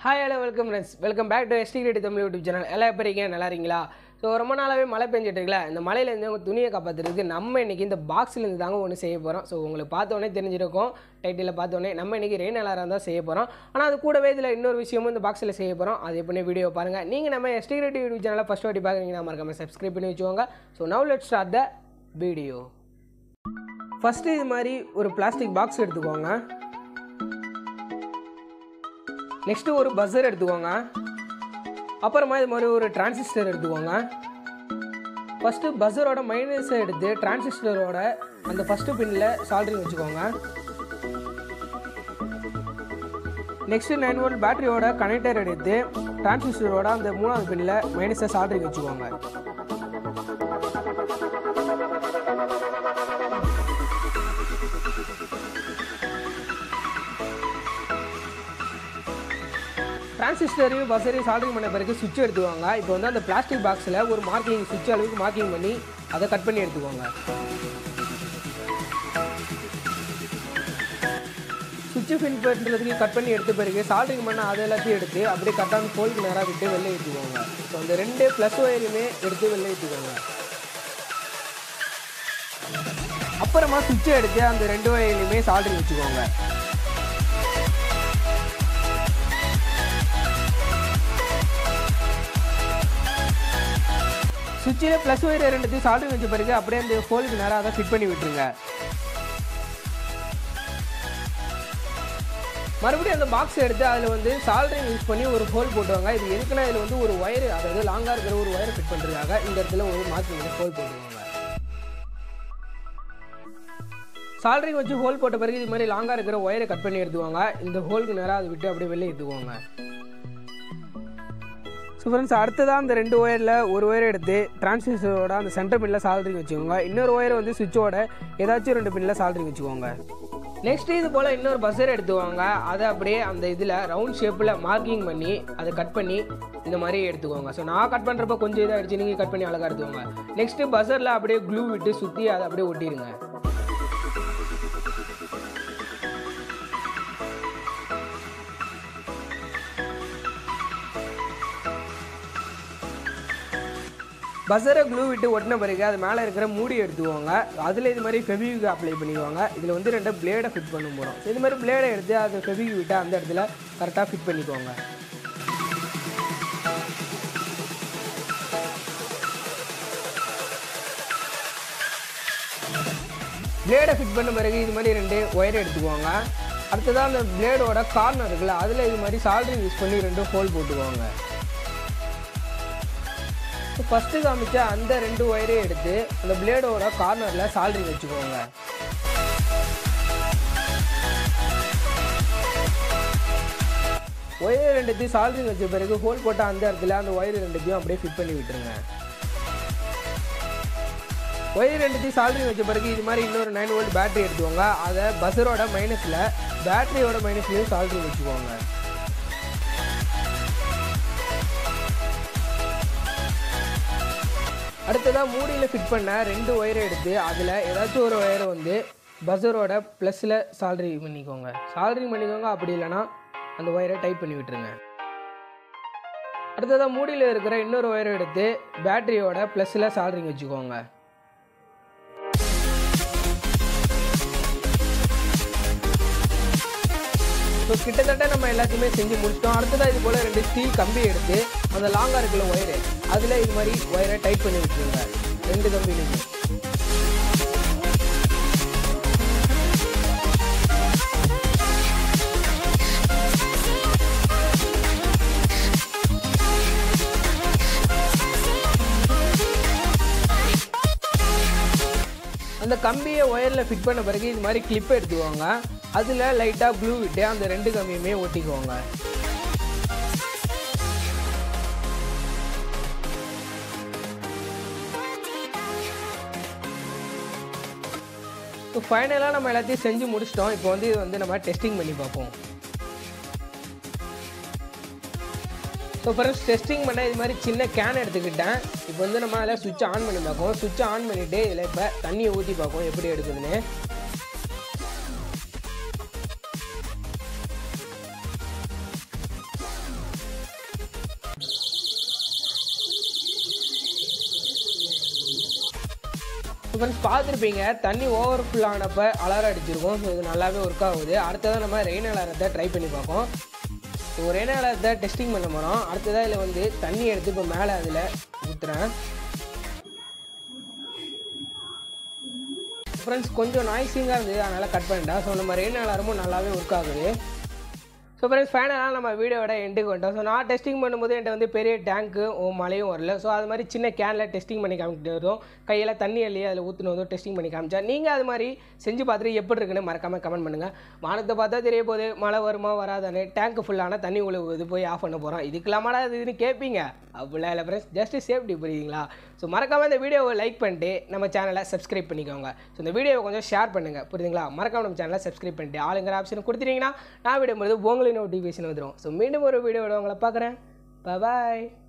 hi hello welcome friends welcome back to ST great Tamil YouTube channel எல்லாம் எப்படி இருக்கீங்க நல்லா இருக்கீங்களா ஸோ ரொம்ப நாளாகவே மழை பெஞ்சிட்டு இருக்குல்ல இந்த மழையிலேருந்து உங்கள் துணியை காப்பாற்றுறதுக்கு நம்ம இன்றைக்கி இந்த பாக்ஸ்லேருந்து தாங்க ஒன்று செய்ய போகிறோம் ஸோ உங்களுக்கு பார்த்தோன்னே தெரிஞ்சிருக்கும் டைட்டிலில் பார்த்தோன்னே நம்ம இன்றைக்கி ரெயின் அலாரம் தான் செய்ய போகிறோம் ஆனால் அது கூடவே இதில் இன்னொரு விஷயமும் இந்த பாக்ஸில் செய்ய போகிறோம் அது எப்படி வீடியோ பாருங்கள் நீங்கள் நம்ம எஸ்டி கிரேட் யூடியூப் சேனலை ஃபஸ்ட் வாட்டி பார்க்குறீங்கன்னா மறக்காம சப்ஸ்கிரைப் பண்ணி வச்சுக்கோங்க so now let start the video first இது மாதிரி ஒரு பிளாஸ்டிக் பாக்ஸ் எடுத்துக்கோங்க நெக்ஸ்ட்டு ஒரு பஸ்ஸர் எடுத்துக்கோங்க அப்புறமா இது மாதிரி ஒரு டிரான்சிஸ்டர் எடுத்துக்கோங்க ஃபஸ்ட்டு பஸ்ஸரோட மைனஸை எடுத்து டிரான்சிஸ்டரோட அந்த ஃபஸ்ட்டு பின்னில் சால்ட்ரிங் வச்சுக்கோங்க நெக்ஸ்ட்டு நைன் வோல்ட் பேட்டரியோட கனெக்டர் எடுத்து டிரான்சிஸ்டரோட அந்த மூணாவது பின்னில் மைனஸை சால்ட்ரிங் வச்சுக்கோங்க டிரான்சிஸ்டரையும் பஸ்ஸரையும் சால்ட்ரிங் பண்ண பிறகு சுவிட்ச் எடுத்துக்கோங்க இப்போ வந்து அந்த பிளாஸ்டிக் பாக்ஸில் ஒரு மார்க்கிங் சுவிட்ச் அளவுக்கு மார்க்கிங் பண்ணி அதை கட் பண்ணி எடுத்துக்கோங்க சுவிட்சு ஃபில் பண்ணுறதுக்கு கட் பண்ணி எடுத்த பிறகு சால்ட்ரிங் பண்ண அதை எல்லாத்தையும் எடுத்து அப்படியே கட்டான போலுக்கு நேராக விட்டு வெளில ஏற்றிக்கோங்க ஸோ அந்த ரெண்டு ப்ளஸ் ஒயருமே எடுத்து வெளில ஏற்றிக்கோங்க அப்புறமா சுவிட்சை எடுத்து அந்த ரெண்டு ஒயர்லையுமே சால்ட்ரிங் வச்சுக்கோங்க சுவிட்சில் ப்ளஸ் ஒயர் ரெண்டுத்தையும் சால்ட்ரிங் வச்ச பிறகு அப்படியே அந்த ஹோலுக்கு நேராக அதை ஃபிட் பண்ணி விட்டுருங்க மறுபடியும் அந்த பாக்ஸ் எடுத்து அதில் வந்து சால்ட்ரிங் யூஸ் பண்ணி ஒரு ஹோல் போட்டுவாங்க இது எதுக்குன்னா இதில் வந்து ஒரு ஒயர் அதாவது லாங்காக இருக்கிற ஒரு ஒயரை ஃபிட் பண்ணுறதுக்காக இந்த இடத்துல ஒரு மார்க்கிங் ஹோல் போட்டுருவாங்க சால்ட்ரிங் வச்சு ஹோல் போட்ட பிறகு இது மாதிரி லாங்காக இருக்கிற ஒயரை கட் பண்ணி எடுத்துவாங்க இந்த ஹோலுக்கு நேராக அதை விட்டு அப்படியே வெளியே எடுத்துக்குவாங்க ஸோ ஃப்ரெண்ட்ஸ் அடுத்ததாக அந்த ரெண்டு ஒயரில் ஒரு ஒயர் எடுத்து டிரான்சிஸ்டரோட அந்த சென்டர் பின்னில் சால்ட்ரிங் வச்சுக்கோங்க இன்னொரு ஒயர் வந்து சுவிட்சோட ஏதாச்சும் ரெண்டு பின்னில் சால்ட்ரிங் வச்சுக்கோங்க நெக்ஸ்ட் இது போல் இன்னொரு பஸ்ஸர் எடுத்துவாங்க அதை அப்படியே அந்த இதில் ரவுண்ட் ஷேப்பில் மார்க்கிங் பண்ணி அதை கட் பண்ணி இந்த மாதிரி எடுத்துக்கோங்க ஸோ நான் கட் பண்ணுறப்ப கொஞ்சம் இதாக அடிச்சு நீங்கள் கட் பண்ணி அழகாக எடுத்துக்கோங்க நெக்ஸ்ட்டு பஸ்ஸரில் அப்படியே க்ளூ விட்டு சுற்றி அதை அப்படியே ஒட்டிடுங்க பஸ்ஸரை க்ளூ விட்டு ஒட்டின பிறகு அது மேலே இருக்கிற மூடி எடுத்துக்கோங்க அதில் இது மாதிரி ஃபெவிக்கு அப்ளை பண்ணிக்குவாங்க இதில் வந்து ரெண்டு பிளேடை ஃபிட் பண்ண போகிறோம் இது மாதிரி பிளேடை எடுத்து அது ஃபெவிக்கு விட்டு அந்த இடத்துல கரெக்டாக ஃபிட் பண்ணிக்கோங்க பிளேடை ஃபிட் பண்ண பிறகு இது மாதிரி ரெண்டு ஒயர் எடுத்துக்குவாங்க அடுத்ததாக அந்த பிளேடோட கார்னர் இருக்குல்ல அதில் இது மாதிரி சால்ட்ரிங் யூஸ் பண்ணி ரெண்டும் ஹோல் போட்டுக்குவாங்க ஃபஸ்ட்டு காமிச்ச அந்த ரெண்டு ஒயரையும் எடுத்து அந்த பிளேடோட கார்னரில் சால்ட்ரிங் வச்சுக்கோங்க ஒயர் ரெண்டுத்தையும் சால்ட்ரிங் வச்ச பிறகு ஹோல் போட்ட அந்த இடத்துல அந்த ஒயர் ரெண்டுத்தையும் அப்படியே ஃபிட் பண்ணி விட்டுருங்க ஒயர் ரெண்டுத்தையும் சால்ட்ரிங் வச்ச பிறகு இது மாதிரி இன்னொரு நைன் வோல்ட் பேட்டரி எடுத்துக்கோங்க அதை பஸ்ஸரோட மைனஸில் பேட்டரியோட மைனஸ்லையும் சால்ட்ரிங் வச்சுக்கோங்க அடுத்ததாக மூடியில் ஃபிட் பண்ண ரெண்டு ஒயரை எடுத்து அதில் ஏதாச்சும் ஒரு ஒயரை வந்து பஸ்ஸரோட ப்ளஸில் சால்ட்ரிங் பண்ணிக்கோங்க சால்ட்ரிங் பண்ணிக்கோங்க அப்படி இல்லைனா அந்த ஒயரை டைப் பண்ணி விட்டுருங்க அடுத்ததாக மூடியில் இருக்கிற இன்னொரு ஒயரை எடுத்து பேட்டரியோட ப்ளஸில் சால்ட்ரிங் வச்சுக்கோங்க ஸோ கிட்டத்தட்ட நம்ம எல்லாத்தையுமே செஞ்சு முடிச்சிட்டோம் அடுத்ததாக இது போல் ரெண்டு ஸ்டீல் கம்பி எடுத்து அந்த லாங்காக இருக்கிற ஒயரு அதில் இது மாதிரி ஒயரை டைட் பண்ணி வச்சுருங்க ரெண்டு கம்பிலையுமே அந்த கம்பியை ஒயரில் ஃபிட் பண்ண பிறகு இது மாதிரி கிளிப்பை எடுத்துக்குவாங்க அதில் லைட்டாக ப்ளூ விட்டு அந்த ரெண்டு கம்பியுமே ஒட்டிக்குவாங்க ஸோ ஃபைனலாக நம்ம எல்லாத்தையும் செஞ்சு முடிச்சிட்டோம் இப்போ வந்து இது வந்து நம்ம டெஸ்டிங் பண்ணி பார்ப்போம் ஸோ ஃபர்ஸ்ட் டெஸ்டிங் பண்ண இது மாதிரி சின்ன கேன் எடுத்துக்கிட்டேன் இப்போ வந்து நம்ம அதில் சுவிட்ச் ஆன் பண்ணி பார்ப்போம் சுவிட்ச் ஆன் பண்ணிவிட்டு இதில் இப்போ தண்ணியை ஊற்றி பார்ப்போம் எப்படி எடுக்குதுன்னு ஃப்ரெண்ட்ஸ் பார்த்துருப்பீங்க தண்ணி ஓவர் ஃபுல் ஆனப்போ அலாரம் அடிச்சிருக்கும் ஸோ இது நல்லாவே ஒர்க் ஆகுது அடுத்ததான் நம்ம ரெயின் அலாரத்தை ட்ரை பண்ணி பார்ப்போம் ஸோ ரெயின் அலாரத்தை டெஸ்டிங் பண்ண போகிறோம் அடுத்ததாக இதில் வந்து தண்ணி எடுத்து இப்போ மேலே அதில் ஊற்றுறேன் ஃப்ரெண்ட்ஸ் கொஞ்சம் நாய்ஸிங்காக இருந்தது அதனால் கட் பண்ணிட்டேன் ஸோ நம்ம ரெயின் அலாரமும் நல்லாவே ஒர்க் ஆகுது ஸோ ஃப்ரெண்ட்ஸ் ஃபைனலாக நம்ம வீடியோட எண்டுக்கு வந்துட்டோம் ஸோ நான் டெஸ்டிங் பண்ணும்போது என்கிட்ட வந்து பெரிய டேங்க்கு மழையும் வரல ஸோ அது மாதிரி சின்ன கேனில் டெஸ்டிங் பண்ணி காமிக்கிட்டு வரும் கையில் தண்ணி அள்ளி அதில் ஊற்றினு வந்தோம் டெஸ்டிங் பண்ணி காமிச்சா நீங்கள் அது மாதிரி செஞ்சு பார்த்துட்டு எப்படி இருக்குன்னு மறக்காமல் கமெண்ட் பண்ணுங்கள் வானத்தை பார்த்தா தெரிய போகுது மழை வருமா வராதானே டேங்க் ஃபுல்லான தண்ணி உழுவுது போய் ஆஃப் பண்ண போகிறோம் இதுக்கெல்லாமாடா இதுன்னு கேட்பீங்க அப்படிலாம் இல்லை ஃப்ரெண்ட்ஸ் ஜஸ்ட் சேஃப்டி புரியுதுங்களா ஸோ மறக்காமல் இந்த வீடியோவை லைக் பண்ணிட்டு நம்ம சேனலை சப்ஸ்கிரைப் பண்ணிக்கோங்க ஸோ இந்த வீடியோவை கொஞ்சம் ஷேர் பண்ணுங்கள் புரியுதுங்களா மறக்காம நம்ம சேனலை சப்ஸ்கிரைப் பண்ணிட்டு ஆளுங்கிற ஆப்ஷன் கொடுத்துட்டீங்கன்னா நான் விடும்போது உங்களுக்கு நோட்டிஃபிகேஷன் வந்துடும் ஸோ மீண்டும் ஒரு வீடியோட உங்களை பார்க்குறேன் பாய்